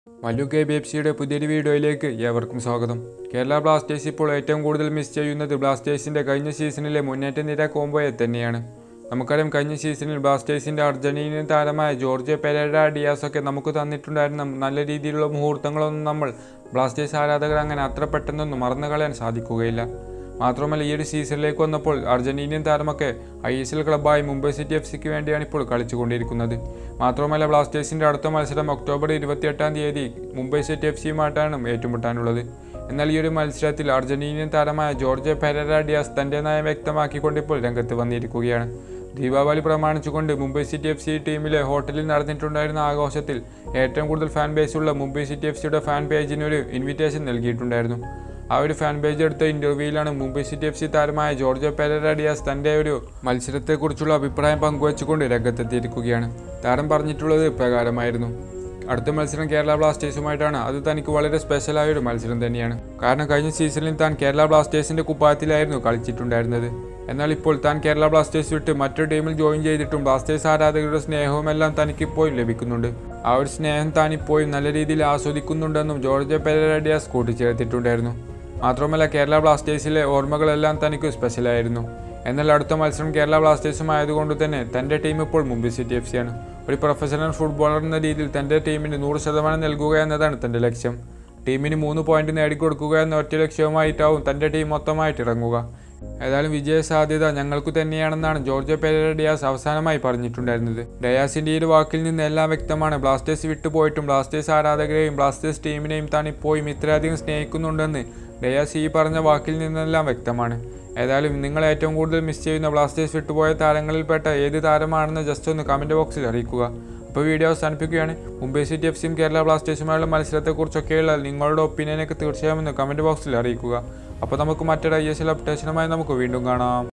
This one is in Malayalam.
മല്ലു കെ ബി എഫ് സിയുടെ പുതിയൊരു വീഡിയോയിലേക്ക് ഏവർക്കും സ്വാഗതം കേരള ബ്ലാസ്റ്റേഴ്സ് ഇപ്പോൾ ഏറ്റവും കൂടുതൽ മിസ് ചെയ്യുന്നത് ബ്ലാസ്റ്റേഴ്സിന്റെ കഴിഞ്ഞ സീസണിലെ മുന്നേറ്റ നിര കോംബോയെ തന്നെയാണ് നമുക്കറിയാം കഴിഞ്ഞ സീസണിൽ ബ്ലാസ്റ്റേഴ്സിന്റെ അർജന്റീനിയൻ താരമായ ജോർജ് പെരേര ഡിയാസ് ഒക്കെ നമുക്ക് തന്നിട്ടുണ്ടായിരുന്ന നല്ല രീതിയിലുള്ള മുഹൂർത്തങ്ങളൊന്നും നമ്മൾ ബ്ലാസ്റ്റേഴ്സ് ആരാധകർ അങ്ങനെ അത്ര പെട്ടെന്നൊന്നും മറന്നു കളയാൻ സാധിക്കുകയില്ല മാത്രമല്ല ഈ ഒരു സീസണിലേക്ക് വന്നപ്പോൾ അർജന്റീനിയൻ താരമൊക്കെ ഐ എസ് എൽ ക്ലബ്ബായി മുംബൈ സിറ്റി എഫ് സിക്ക് വേണ്ടിയാണ് ഇപ്പോൾ കളിച്ചുകൊണ്ടിരിക്കുന്നത് മാത്രമല്ല ബ്ലാസ്റ്റേഴ്സിന്റെ അടുത്ത മത്സരം ഒക്ടോബർ ഇരുപത്തിയെട്ടാം തീയതി മുംബൈ സിറ്റി എഫ് സിയുമായിട്ടാണ് ഏറ്റുമുട്ടാനുള്ളത് എന്നാൽ ഈ ഒരു മത്സരത്തിൽ അർജന്റീനിയൻ താരമായ ജോർജ് പെരേര ഡിയാസ് തന്റെ നയം വ്യക്തമാക്കിക്കൊണ്ട് ഇപ്പോൾ രംഗത്ത് വന്നിരിക്കുകയാണ് ദീപാവലി പ്രമാണിച്ചുകൊണ്ട് മുംബൈ സിറ്റി എഫ് സി ടീമിലെ ഹോട്ടലിൽ നടന്നിട്ടുണ്ടായിരുന്ന ആഘോഷത്തിൽ ഏറ്റവും കൂടുതൽ ഫാൻ ബേസുള്ള മുംബൈ സിറ്റി എഫ് സിയുടെ ഫാൻ പേജിന് ഒരു ഇൻവിറ്റേഷൻ നൽകിയിട്ടുണ്ടായിരുന്നു ആ ഒരു ഫാൻ പേജ് എടുത്ത ഇന്റർവ്യൂവിലാണ് മുംബൈ സിറ്റി എഫ് സി താരമായ ജോർജ് പെരേര ഡിയാസ് തന്റെ ഒരു മത്സരത്തെക്കുറിച്ചുള്ള അഭിപ്രായം പങ്കുവച്ചുകൊണ്ട് രംഗത്തെത്തിയിരിക്കുകയാണ് താരം പറഞ്ഞിട്ടുള്ളത് ഇപ്രകാരമായിരുന്നു അടുത്ത മത്സരം കേരള ബ്ലാസ്റ്റേഴ്സുമായിട്ടാണ് അത് തനിക്ക് വളരെ സ്പെഷ്യലായ ഒരു മത്സരം തന്നെയാണ് കാരണം കഴിഞ്ഞ സീസണിൽ താൻ കേരള ബ്ലാസ്റ്റേഴ്സിന്റെ കുപ്പായത്തിലായിരുന്നു കളിച്ചിട്ടുണ്ടായിരുന്നത് എന്നാൽ ഇപ്പോൾ താൻ കേരള ബ്ലാസ്റ്റേഴ്സ് വിട്ട് മറ്റൊരു ടീമിൽ ജോയിൻ ചെയ്തിട്ടും ബ്ലാസ്റ്റേഴ്സ് ആരാധകരുടെ സ്നേഹവും എല്ലാം തനിക്കിപ്പോഴും ലഭിക്കുന്നുണ്ട് ആ ഒരു സ്നേഹം താൻ ഇപ്പോഴും നല്ല രീതിയിൽ ആസ്വദിക്കുന്നുണ്ടെന്നും ജോർജ് പെരേര ഡിയാസ് കൂട്ടിച്ചേർത്തിട്ടുണ്ടായിരുന്നു മാത്രമല്ല കേരള ബ്ലാസ്റ്റേഴ്സിലെ ഓർമ്മകളെല്ലാം തനിക്ക് സ്പെഷ്യലായിരുന്നു എന്നാൽ അടുത്ത മത്സരം കേരള ബ്ലാസ്റ്റേഴ്സും ആയതുകൊണ്ട് തന്നെ തൻ്റെ ടീം ഇപ്പോൾ മുംബൈ സിറ്റി എഫ് സിയാണ് ഒരു പ്രൊഫഷണൽ ഫുട്ബോളർ എന്ന രീതിയിൽ തൻ്റെ ടീമിന് നൂറ് ശതമാനം നൽകുക എന്നതാണ് തൻ്റെ ലക്ഷ്യം ടീമിന് മൂന്ന് പോയിന്റ് നേടിക്കൊടുക്കുക എന്ന ഒറ്റ ലക്ഷ്യവുമായിട്ടാവും തൻ്റെ ടീം മൊത്തമായിട്ട് ഇറങ്ങുക ഏതായാലും വിജയ സാധ്യത ഞങ്ങൾക്ക് തന്നെയാണെന്നാണ് ജോർജ് പെരേര ഡിയാസ് അവസാനമായി പറഞ്ഞിട്ടുണ്ടായിരുന്നത് ഡയാസിന്റെ ഈ ഒരു വാക്കിൽ നിന്ന് എല്ലാം വ്യക്തമാണ് ബ്ലാസ്റ്റേഴ്സ് വിട്ടുപോയിട്ടും ബ്ലാസ്റ്റേഴ്സ് ആരാധകരെയും ബ്ലാസ്റ്റേഴ്സ് ടീമിനെയും താൻ ഇപ്പോഴും ഇത്രയധികം സ്നേഹിക്കുന്നുണ്ടെന്ന് ഡയാസ് ഈ പറഞ്ഞ വാക്കിൽ നിന്നെല്ലാം വ്യക്തമാണ് ഏതായാലും നിങ്ങൾ ഏറ്റവും കൂടുതൽ മിസ് ചെയ്യുന്ന ബ്ലാസ്റ്റേഴ്സ് വിട്ടുപോയ താരങ്ങളിൽപ്പെട്ട ഏത് താരമാണെന്ന് ജസ്റ്റ് ഒന്ന് കമൻറ്റ് ബോക്സിൽ അറിയിക്കുക അപ്പോൾ വീഡിയോ അവസാനിപ്പിക്കുകയാണ് മുംബൈ സിറ്റി എഫ് സിയും കേരള ബ്ലാസ്റ്റേഴ്സുമായുള്ള മത്സരത്തെക്കുറിച്ചൊക്കെയുള്ള നിങ്ങളുടെ ഒപ്പീനിയനൊക്കെ തീർച്ചയായും ഒന്ന് കമൻറ്റ് ബോക്സിൽ അറിയിക്കുക അപ്പോൾ നമുക്ക് മറ്റൊരു ഐ എസ് എൽ അപ്ഡേഷനുമായി നമുക്ക് വീണ്ടും കാണാം